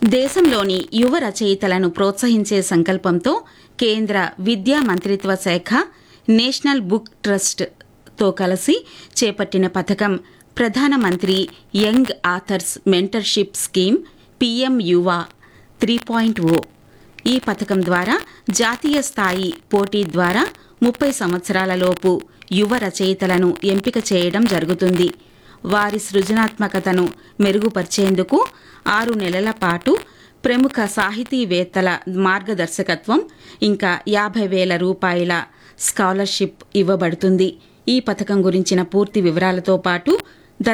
దేశంలోని యువ రచయితలను ప్రోత్సహించే సంకల్పంతో కేంద్ర విద్యా మంత్రిత్వ శాఖ నేషనల్ బుక్ ట్రస్ట్ తో కలిసి చేపట్టిన పథకం ప్రధానమంత్రి young authors mentorship scheme PM Yuva three point O ఈ పథకం ద్వారా జాతీయ స్థాయి పోటీ ద్వారా ముప్పై సంవత్సరాల లోపు యువ రచయితలను ఎంపిక చేయడం జరుగుతుంది వారి సృజనాత్మకతను మెరుగుపరిచేందుకు ఆరు నెలల పాటు ప్రముఖ సాహితీవేత్తల మార్గదర్శకత్వం ఇంకా యాభై వేల రూపాయల స్కాలర్షిప్ ఇవ్వబడుతుంది ఈ పథకం గురించిన పూర్తి వివరాలతో పాటు